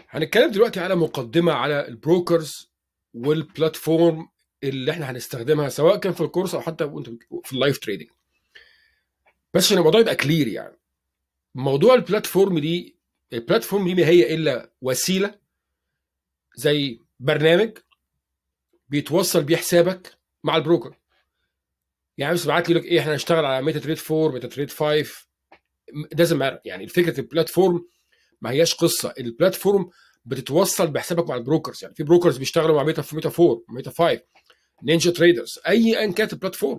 هنتكلم دلوقتي على مقدمه على البروكرز والبلاتفورم اللي احنا هنستخدمها سواء كان في الكورس او حتى وانت في اللايف تريدنج بس عشان الموضوع يبقى كلير يعني موضوع البلاتفورم دي البلاتفورم دي ما هي الا وسيله زي برنامج بيتوصل بيه حسابك مع البروكر يعني بس بعت لي لك ايه احنا هنشتغل على ميتا تريد 4 ميتا تريد 5 لازم يعني فكره البلاتفورم ما هياش قصه البلاتفورم بتتوصل بحسابك مع البروكرز يعني في بروكرز بيشتغلوا مع ميتا في ميتا 4 ميتا 5 نينجا تريدرز اي ان كانت البلاتفورم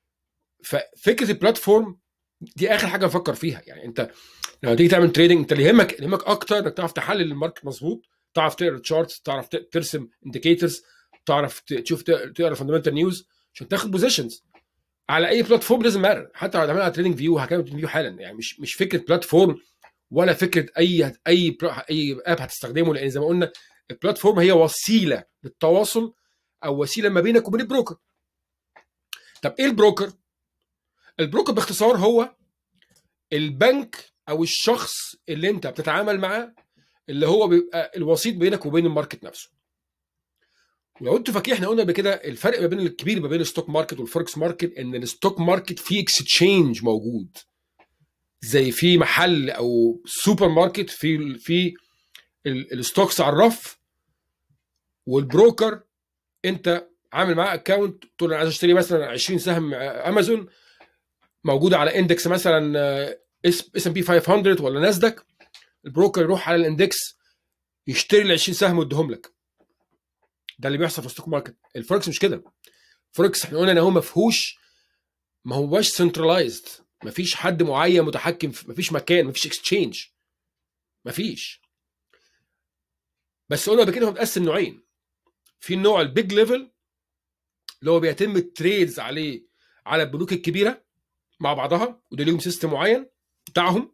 ففكره البلاتفورم دي اخر حاجه نفكر فيها يعني انت لما تيجي تعمل تريدنج انت اللي يهمك اللي يهمك اكتر انك تعرف تحلل الماركت مظبوط تعرف تقرا تشارتس تعرف ترسم انديكيتورز تعرف تشوف تقرا فاندمنتال نيوز عشان تاخد بوزيشنز على اي بلاتفورم لازم مارن حتى لو هتعملها على تريدنج فيو هكمل تريدنج فيو حالا يعني مش مش فكره بلاتفورم ولا فكره اي اي اي اب هتستخدمه لان زي ما قلنا البلاتفورم هي وسيله للتواصل او وسيله ما بينك وبين البروكر طب ايه البروكر البروكر باختصار هو البنك او الشخص اللي انت بتتعامل معاه اللي هو بيبقى الوسيط بينك وبين الماركت نفسه ولو انتوا فاكرين احنا قلنا قبل كده الفرق ما بين الكبير ما بين الستوك ماركت والفوركس ماركت ان الستوك ماركت فيه اكستشينج موجود زي في محل او سوبر ماركت في في الستوكس على الرف والبروكر انت عامل معاه اكونت تقول انا عايز اشتري مثلا 20 سهم امازون موجوده على اندكس مثلا اس ام بي 500 ولا ناسداك البروكر يروح على الاندكس يشتري ال 20 سهم ويديهم لك ده اللي بيحصل في الستوك ماركت الفوركس مش كده الفوركس احنا قلنا ان هو ما فيهوش ما هوش سنترلايزد ما فيش حد معين متحكم في ما فيش مكان ما فيش اكسشينج ما فيش بس قلنا قبل كده هو متقسم نوعين في النوع البيج ليفل اللي هو بيتم التريدز عليه على البنوك الكبيره مع بعضها وده ليهم سيستم معين بتاعهم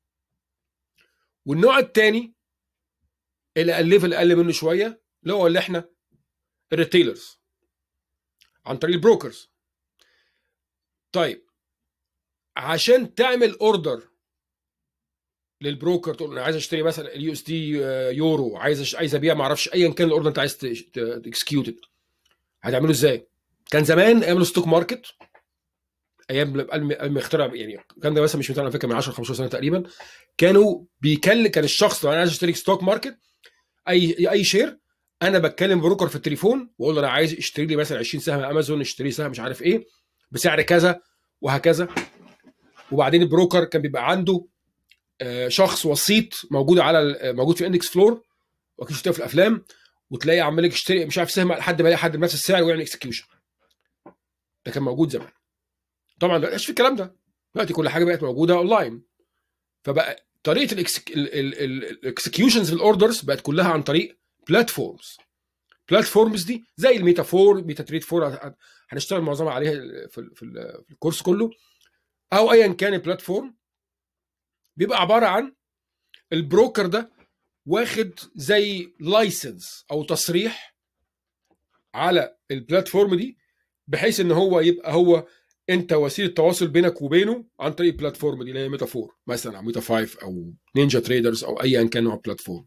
والنوع الثاني اللي الليفل اقل منه شويه اللي هو اللي احنا الريتيلرز عن طريق البروكرز طيب عشان تعمل اوردر للبروكر تقول انا عايز اشتري مثلا اليو اس دي يورو عايز عايز ابيع ما اعرفش ايا كان الاوردر انت عايز تكسكيوت هتعمله ازاي؟ كان زمان ايام الستوك ماركت ايام قبل ما يخترع يعني كان ده مثلا مش مثلا على فكره من 10 15 سنه تقريبا كانوا بيكلم كان الشخص لو انا عايز اشتري ستوك ماركت اي اي شير انا بتكلم بروكر في التليفون واقول له انا عايز اشتري لي مثلا 20 سهم امازون اشتري سهم مش عارف ايه بسعر كذا وهكذا وبعدين البروكر كان بيبقى عنده شخص وسيط موجود على موجود في اندكس فلور واكيد شفتها في الافلام وتلاقي عمال يشتري مش عارف سهم لحد ما يلاقي حد بنفس السعر ويعمل اكسكيوشن ده كان موجود زمان طبعا ما بقاش في الكلام ده دلوقتي كل حاجه بقت موجوده اونلاين فبقى طريقه الاكسكيوشنز في الاوردرز بقت كلها عن طريق بلاتفورمز بلاتفورمز دي زي الميتا 4 ميتا تريد 4 هنشتغل معظمها عليها في, في الكورس كله او ايا كان البلاتفورم بيبقى عباره عن البروكر ده واخد زي لايسنس او تصريح على البلاتفورم دي بحيث ان هو يبقى هو انت وسيله تواصل بينك وبينه عن طريق البلاتفورم دي اللي هي ميتا 4 مثلا او ميتا 5 او نينجا تريدرز او ايا كان نوع البلاتفورم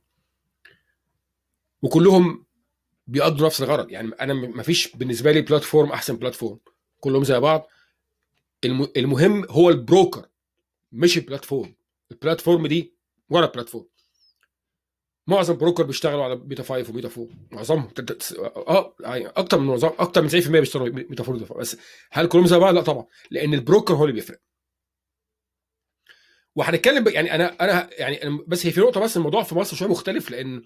وكلهم بيقضوا نفس الغرض يعني انا ما فيش بالنسبه لي بلاتفورم احسن بلاتفورم كلهم زي بعض المهم هو البروكر مش البلاتفورم البلاتفورم دي ورا البلاتفورم معظم بروكر بيشتغلوا على بيتا 5 وبيتا 4 معظمهم اه اكتر من معظم اكتر من 90% بيشتغلوا بيتا 4 وبيتا بس هل كلهم زي بعض؟ لا طبعا لان البروكر هو اللي بيفرق وهنتكلم يعني انا انا يعني بس هي في نقطه بس الموضوع في مصر شويه مختلف لان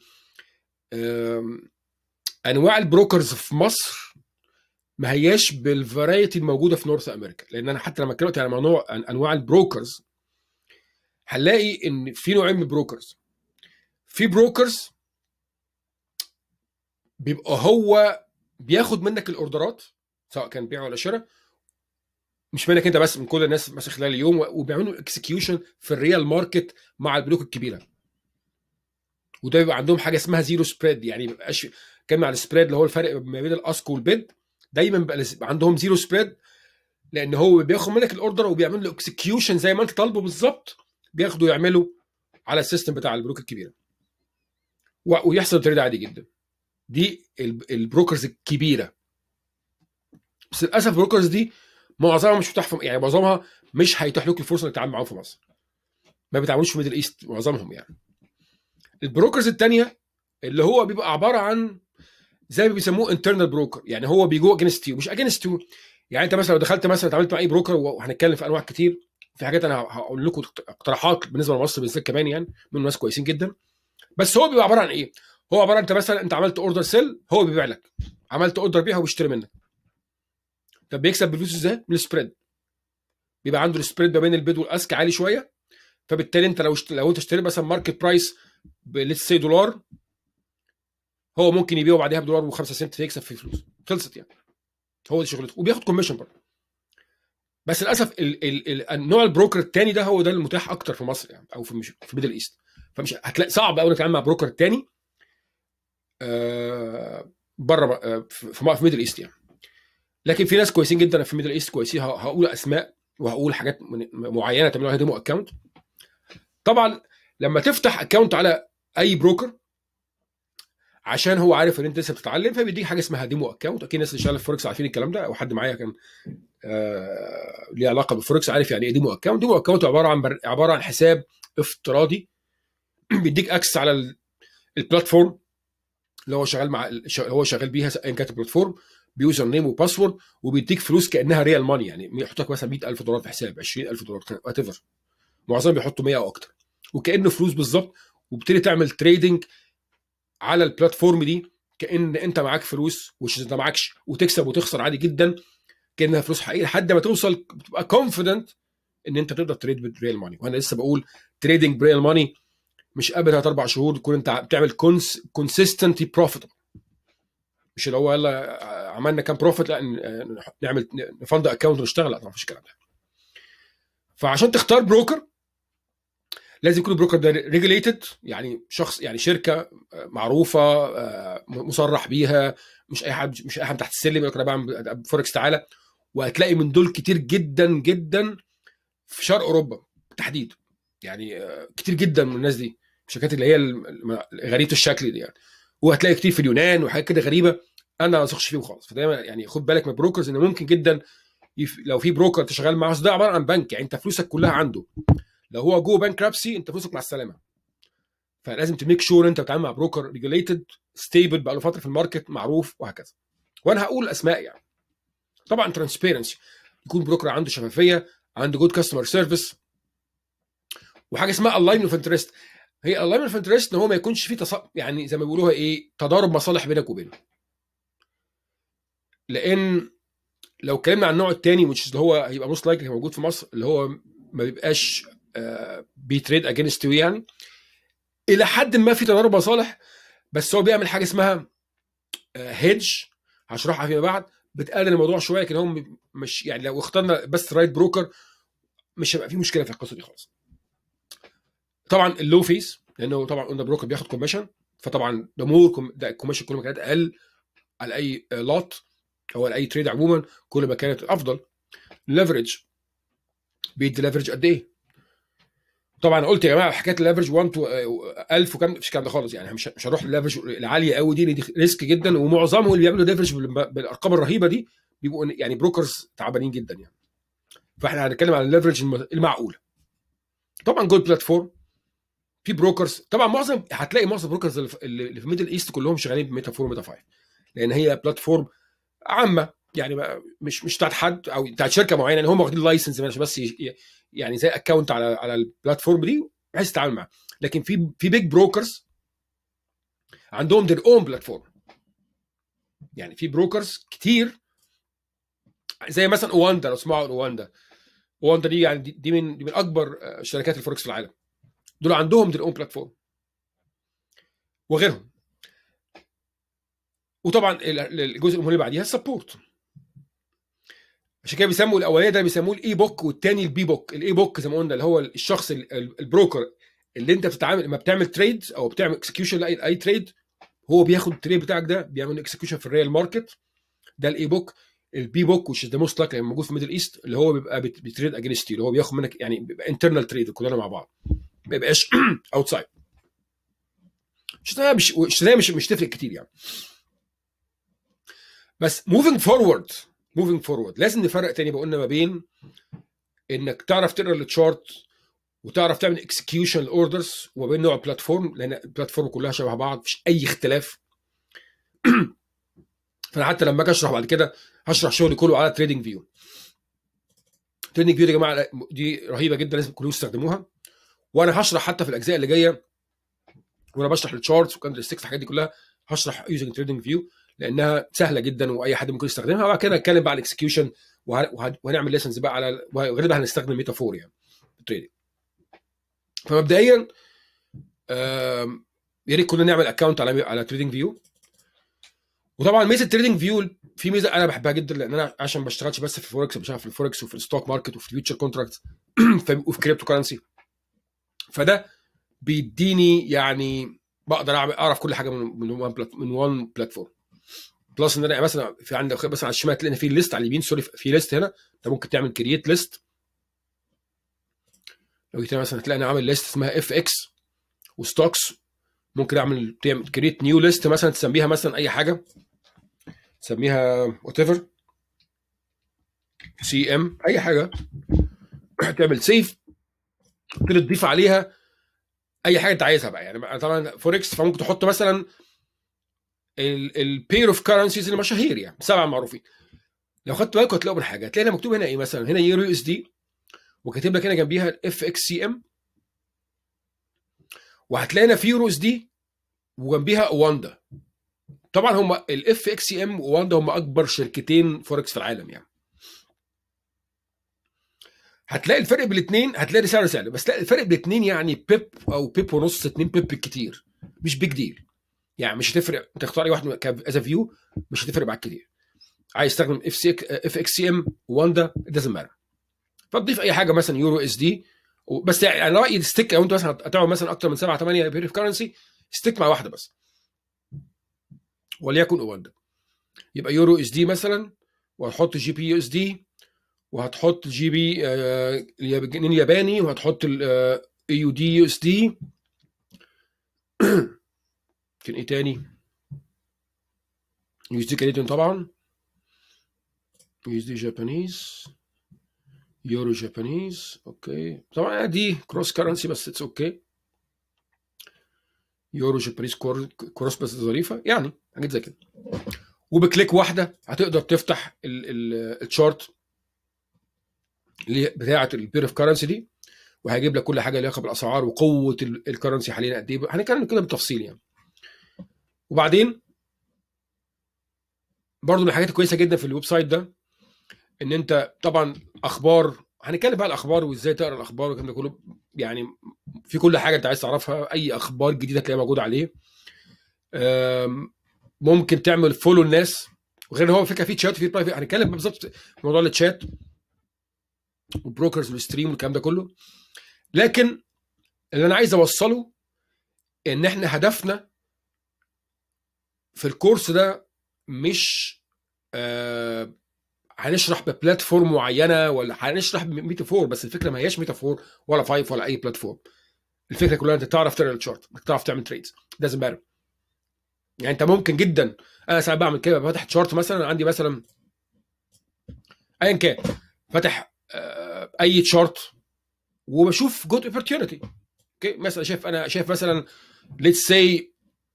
انواع البروكرز في مصر ما هياش بالفرايتي الموجوده في نورث امريكا لان انا حتى لما اتكلمت على موضوع انواع البروكرز هنلاقي ان في نوعين من البروكرز في بروكرز بيبقى هو بياخد منك الاوردرات سواء كان بيع ولا شراء مش منك انت بس من كل الناس مثلا خلال اليوم وبيعملوا اكسكيوشن في الريال ماركت مع البنوك الكبيره وده بيبقى عندهم حاجه اسمها زيرو سبريد يعني ما بيبقاش كان على السبريد اللي هو الفرق ما بين الاسك والبيد دايما بيبقى عندهم زيرو سبريد لان هو بياخد منك الاوردر وبيعمل له اكسكيوشن زي ما انت طالبه بالظبط بياخدوا يعملوا على السيستم بتاع البنوك الكبيره و- ويحصل تريد عادي جدا دي ال- البروكرز الكبيره بس للاسف البروكرز دي معظمها مش متاح في يعني معظمها مش هيتيح لك الفرصه انك تتعامل معاهم في مصر ما بيتعاملوش في ميدل ايست معظمهم يعني البروكرز الثانيه اللي هو بيبقى عباره عن زي ما بيسموه انترنال بروكر يعني هو بيجو اجينست يو مش اجينست يو يعني انت مثلا لو دخلت مثلا اتعاملت مع اي بروكر وهنتكلم في انواع كتير في حاجات انا هقول لكم اقتراحات بالنسبه لمصر بالذات كمان يعني من ناس كويسين جدا بس هو بيبقى عباره عن ايه؟ هو عباره عن انت مثلا انت عملت اوردر سيل هو بيبيع لك عملت اوردر بيع هو بيشتري منك طب بيكسب بالفلوس ازاي؟ من السبريد بيبقى عنده السبريد ما بين البيض والاسك عالي شويه فبالتالي انت لو اشت... لو انت اشتريت مثلا ماركت برايس ليتس سي دولار هو ممكن يبيعه بعدها بدولار و5 سنت فيكسب فيه فلوس خلصت يعني هو دي شغلته وبياخد كوميشن برضه بس للاسف ال... ال... ال... النوع البروكر الثاني ده هو ده المتاح اكتر في مصر يعني او في مش... في ميدل ايست فمش هتلاقي صعب قوي تتعامل مع بروكر تاني آه بره آه في في ميدل ايست يعني لكن في ناس كويسين جدا في ميدل ايست كويسين ه- هقول اسماء وهقول حاجات من- معينه تعملوا عليها ديمو اكونت طبعا لما تفتح اكونت على اي بروكر عشان هو عارف ان انت لسه بتتعلم فبيديك حاجه اسمها ديمو اكونت اكيد الناس اللي شغاله في فوركس عارفين الكلام ده او حد معايا كان آه ليه علاقه بالفوركس عارف يعني ايه ديمو اكونت ديمو اكونت عباره عن بر... عباره عن حساب افتراضي بيديك اكسس على ال- البلاتفورم اللي هو شغال مع اللي هو شغال بيها ايا كانت البلاتفورم بيوزر نيم وباسورد وبيديك فلوس كانها ريال ماني يعني يحط لك مثلا 100000 دولار في حساب 20000 دولار وات ايفر معظمهم بيحطوا 100 او اكتر وكانه فلوس بالظبط وبتبتدي تعمل تريدنج على البلاتفورم دي كان انت معاك فلوس وش انت معكش وتكسب وتخسر عادي جدا كانها فلوس حقيقيه لحد ما توصل بتبقى كونفيدنت ان انت تقدر تريد بالريال ماني وانا لسه بقول تريدنج بريال ماني مش قبل ثلاث اربع شهور تكون انت بتعمل كونسيستنتلي بروفيتبل مش اللي هو يلا عملنا كام بروفيت لا ن- نعمل نفند اكونت ونشتغل لا طبعا مفيش الكلام ده فعشان تختار بروكر لازم يكون البروكر ده ريجوليتد يعني شخص يعني شركه معروفه آه، مصرح بيها مش اي حد مش اي حد تحت السلم يقول لك انا بعمل فوركس تعالى وهتلاقي من دول كتير جدا جدا في شرق اوروبا بالتحديد يعني آه، كتير جدا من الناس دي الشركات اللي هي الم- غريبه الشكل دي يعني وهتلاقي كتير في اليونان وحاجات كده غريبه انا ما اثقش فيهم خالص فدايما يعني خد بالك من البروكرز ان ممكن جدا يف... لو في بروكر انت شغال معاه أصل ده عباره عن بنك يعني انت فلوسك كلها عنده لو هو جوه بانكرابسي انت فلوسك مع السلامه فلازم تميك شور انت بتتعامل مع بروكر ريجوليتد ستيبل بقى له فتره في الماركت معروف وهكذا وانا هقول اسماء يعني طبعا ترانسبيرنسي يكون بروكر عنده شفافيه عنده جود كاستمر سيرفيس وحاجه اسمها الاينمنت اوف انترست هي الاينمنت اوف انترست ان هو ما يكونش فيه تص... يعني زي ما بيقولوها ايه تضارب مصالح بينك وبينه لان لو اتكلمنا عن النوع الثاني which اللي هو هيبقى موست لايكلي موجود في مصر اللي هو ما بيبقاش بيتريد اجينست يو يعني الى حد ما في تضارب مصالح بس هو بيعمل حاجه اسمها هيدج هشرحها فيما بعد بتقلل الموضوع شويه لكن هم مش يعني لو اخترنا بس رايت بروكر مش هيبقى في مشكله في القصه دي خالص طبعا اللو فيس لانه طبعا قلنا بروكر بياخد كوميشن فطبعا ده مور ده الكوميشن كل ما كانت اقل على اي لوت او على اي تريد عموما كل ما كانت افضل ليفرج بيدي ليفرج قد ايه طبعا قلت يا جماعه حكايه الليفرج 1 تو 1000 وكام مفيش الكلام ده خالص يعني مش مش هنروح للليفرج العاليه قوي دي دي ريسك جدا ومعظمهم اللي بيعملوا ليفرج بالارقام الرهيبه دي بيبقوا يعني بروكرز تعبانين جدا يعني فاحنا هنتكلم عن الليفرج المعقوله طبعا جود بلاتفورم في بروكرز طبعا معظم هتلاقي معظم البروكرز اللي في- اللي في ميدل ايست كلهم شغالين بميتا 4 وميتا 5 لان هي بلاتفورم عامه يعني ما- مش مش بتاعت حد او بتاعت شركه معينه يعني هم واخدين لايسنس عشان بس ي- ي- يعني زي اكونت على على البلاتفورم دي بحيث تتعامل معاه لكن في في بيج بروكرز عندهم their own بلاتفورم يعني في بروكرز كتير زي مثلا اواندا لو اسمعوا عن اواندا اواندا دي يعني دي- دي من دي من اكبر آه، شركات الفوركس في العالم دول عندهم their own بلاتفورم وغيرهم وطبعا ال- الجزء المهم اللي بعديها السبورت عشان كده بيسموا الاولاني ده بيسموه الاي بوك والتاني البي بوك الاي بوك زي ما قلنا اللي هو الشخص ال- ال- البروكر اللي انت بتتعامل لما بتعمل تريد او بتعمل اكسكيوشن لاي اي تريد هو بياخد التريد بتاعك ده بيعمل اكسكيوشن في الريال ماركت ده الاي بوك البي بوك which is the most likely موجود في ميدل ايست اللي هو بيبقى بت- بتريد اجينست اللي هو بياخد منك يعني بيبقى انترنال تريد كلنا مع بعض ما يبقاش اوتسايد اشتريها مش اشتريها مش مش تفرق كتير يعني بس موفينج فورورد موفينج فورورد لازم نفرق تاني بقولنا ما بين انك تعرف تقرا التشارت وتعرف تعمل اكسكيوشن الاوردرز وما بين نوع البلاتفورم لان البلاتفورم كلها شبه بعض مفيش اي اختلاف فانا حتى لما اجي اشرح بعد كده هشرح شغلي كله على تريدنج فيو تريدنج فيو دي يا جماعه دي رهيبه جدا لازم كلهم يستخدموها وانا هشرح حتى في الاجزاء اللي جايه وانا بشرح التشارتس وكاندل ستيكس الحاجات دي كلها هشرح يوزنج تريدنج فيو لانها سهله جدا واي حد ممكن يستخدمها وبعد كده نتكلم بقى على الاكسكيوشن وهنعمل ليسنز بقى على غالبا هنستخدم ميتافور يعني في التريدنج فمبدئيا يا ريت كلنا نعمل اكونت على على تريدنج فيو وطبعا ميزه التريدنج فيو في ميزه انا بحبها جدا لان انا عشان ما بشتغلش بس في الفوركس بشتغل في الفوركس وفي الستوك ماركت وفي الفيوتشر كونتراكت وفي كريبتو كرنسي فده بيديني يعني بقدر اعرف كل حاجه من من وان من وان بلاتفورم بلس ان انا مثلا في عندك مثلا على الشمال تلاقي في ليست على اليمين سوري في ليست هنا انت ممكن تعمل كرييت ليست لو جيت مثلا تلاقي انا عامل ليست اسمها اف اكس وستوكس ممكن اعمل تعمل كريت نيو ليست مثلا تسميها مثلا اي حاجه تسميها وات ايفر سي ام اي حاجه تعمل سيف تبتدي تضيف عليها اي حاجه انت عايزها بقى يعني طبعا فوركس فممكن تحط مثلا البير اوف كرنسيز المشاهير يعني سبعه معروفين لو خدت بالك هتلاقوا بالحاجه هتلاقي مكتوب هنا ايه مثلا هنا يورو اس دي وكاتب لك هنا جنبيها اف اكس سي ام وهتلاقي هنا في يورو اس دي وجنبيها واندا طبعا هم الاف اكس سي ام وواندا هم اكبر شركتين فوركس في العالم يعني هتلاقي الفرق بين الاثنين هتلاقي سعر سعر بس لا الفرق بين الاثنين يعني بيب او بيب ونص اتنين بيب بالكتير مش بيج ديل يعني مش هتفرق انت تختار اي واحد از فيو مش هتفرق معاك كتير عايز تستخدم اف سي اف اكس سي ام واندا دازنت ماتر فتضيف اي حاجه مثلا يورو اس دي بس يعني انا رايي ستيك لو انت مثلا هتعمل مثلا اكتر من 7 8 بير كرنسي ستيك مع واحده بس وليكن اواندا يبقى يورو اس دي مثلا وهتحط جي بي يو اس دي وهتحط جي بي جنيه ياباني وهتحط الاي يو دي يو اس دي كان ايه تاني يو اس دي كنديان طبعا يو اس دي جابانيز يورو جابانيز اوكي طبعا دي كروس كرنسي بس اتس اوكي يورو جابانيز كروس بس ظريفه يعني حاجات زي كده وبكليك واحده هتقدر تفتح الشارت بتاعه البير اوف كرنسي دي وهيجيب لك كل حاجه ليها بالاسعار وقوه الكرنسي حاليا قد ايه هنتكلم كده بالتفصيل يعني وبعدين برضو من الحاجات الكويسه جدا في الويب سايت ده ان انت طبعا اخبار هنتكلم بقى الاخبار وازاي تقرا الاخبار والكلام ده كله يعني في كل حاجه انت عايز تعرفها اي اخبار جديده تلاقيها موجوده عليه ممكن تعمل فولو الناس وغير هو فكره في تشات وفي برايفت هنتكلم بالظبط في موضوع التشات والبروكرز والستريم والكلام ده كله لكن اللي انا عايز اوصله ان احنا هدفنا في الكورس ده مش آه هنشرح ببلاتفورم معينه ولا هنشرح بميتافور بس الفكره ما هياش ميتافور ولا فايف ولا اي بلاتفورم الفكره كلها انت تعرف تقرا الشارت انك تعرف تعمل تريدز لازم ماتر يعني انت ممكن جدا انا ساعات بعمل كده بفتح تشارت مثلا عندي مثلا ايا كان فاتح آه اي تشارت وبشوف جود اوبورتيونيتي اوكي مثلا شايف انا شايف مثلا ليتس سي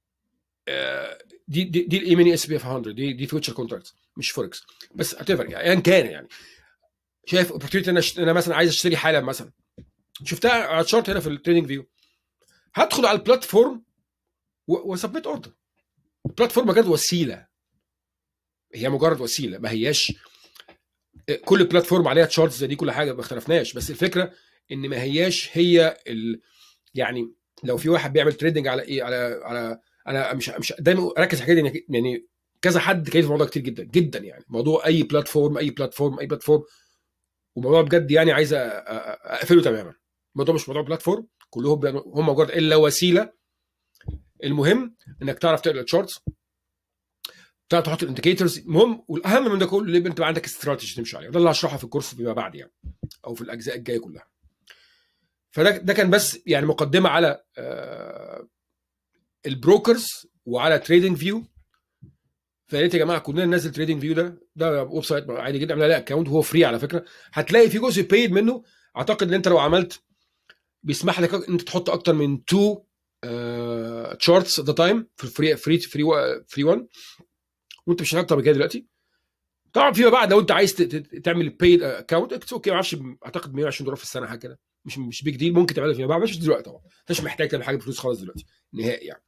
دي دي دي الايميني اس بي اف 100 دي دي فيوتشر كونتراكت مش فوركس بس اتفر يعني ايا كان يعني شايف اوبورتيونيتي انا انا مثلا عايز اشتري حالا مثلا شفتها على الشارت هنا في التريدنج فيو هدخل على البلاتفورم وسبميت اوردر البلاتفورم كانت وسيله هي مجرد وسيله ما هياش كل بلاتفورم عليها تشارتس زي دي كل حاجه ما اختلفناش بس الفكره ان ما هياش هي ال... يعني لو في واحد بيعمل تريدنج على ايه على على انا مش مش دايما اركز على كده يعني كذا حد كان في الموضوع كتير جدا جدا يعني موضوع اي بلاتفورم اي بلاتفورم اي بلاتفورم وموضوع بجد يعني عايز اقفله تماما الموضوع مش موضوع بلاتفورم كلهم هم مجرد الا وسيله المهم انك تعرف تقرا الشارتس تعرف تحط الانديكيتورز المهم والاهم من ده كله اللي انت عندك استراتيجي تمشي عليها ده اللي هشرحه في الكورس فيما بعد يعني او في الاجزاء الجايه كلها فده ده كان بس يعني مقدمه على البروكرز وعلى تريدنج فيو فيا ريت يا جماعه كلنا ننزل تريدنج فيو ده ده ويب سايت عادي جدا اعمل عليه اكونت وهو فري على فكره هتلاقي في جزء بيد منه اعتقد ان انت لو عملت بيسمح لك ان انت تحط اكتر من تو تشارتس ات ذا تايم في الفري فري فري فري 1 وانت مش اكتر من كده دلوقتي طبعا فيما بعد لو انت عايز تعمل بيد اكونت اوكي ما اعرفش اعتقد 120 دولار في السنه حاجه كده مش مش بيج ديل ممكن تعملها فيما بعد مش دلوقتي طبعا مش محتاج تعمل حاجه بفلوس خالص دلوقتي نهائي يعني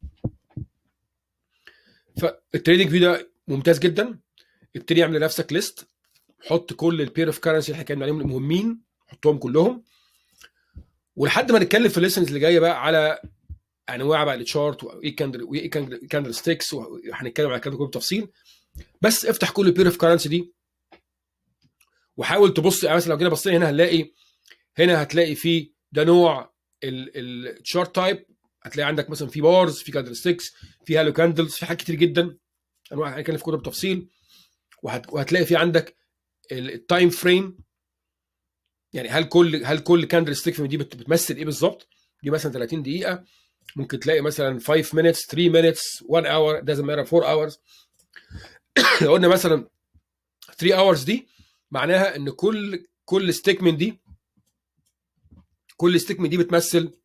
فالتريدنج فيو ده ممتاز جدا ابتدي اعمل لنفسك ليست حط كل البير اوف كرنسي اللي احنا اتكلمنا عليهم المهمين حطهم كلهم ولحد ما نتكلم في الليسنز اللي جايه بقى على انواع بقى التشارت وايه كاندل وايه كاندل ستيكس وهنتكلم على الكلام ده كله بتفصيل بس افتح كل البير اوف كرنسي دي وحاول تبص يعني مثلا لو جينا بصينا هنا هنلاقي هنا هتلاقي في ده نوع الشارت تايب هتلاقي عندك مثلا في بارز في كاندل ستيكس في هالو كاندلز في حاجات كتير جدا انواع هنتكلم في كده بتفصيل وهت... وهتلاقي في عندك التايم فريم يعني هل كل هل كل كاندل ستيك دي بتمثل ايه بالظبط؟ دي مثلا 30 دقيقه ممكن تلاقي مثلا 5 minutes 3 minutes 1 hour doesn't matter 4 hours لو قلنا مثلا 3 hours دي معناها ان كل كل ستيك من دي كل ستيك من دي بتمثل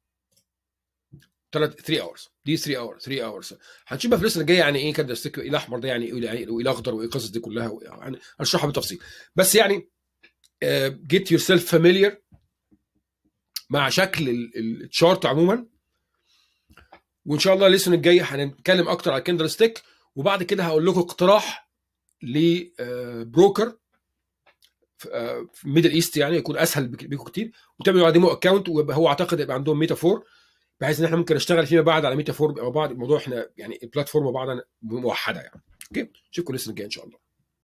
3 اورز دي 3 اورز 3 اورز هنشوف بقى في اللسنه الجايه يعني ايه كده ستيك ايه الاحمر ده يعني ايه يعني وايه الاخضر وايه القصص دي كلها يعني هنشرحها بالتفصيل بس يعني جيت يور سيلف فاميليار مع شكل الشارت عموما وان شاء الله الليسن الجاي هنتكلم اكتر على كندل ستيك وبعد كده هقول لكم اقتراح لبروكر في ميدل ايست يعني يكون اسهل بيكم كتير وتعملوا على ديمو اكونت ويبقى هو اعتقد يبقى عندهم ميتا فور بحيث ان احنا ممكن نشتغل فيما بعد على ميتا فور او بعض الموضوع احنا يعني البلاتفورم بعض موحده يعني اوكي اشوفكم لسه الجاي ان شاء الله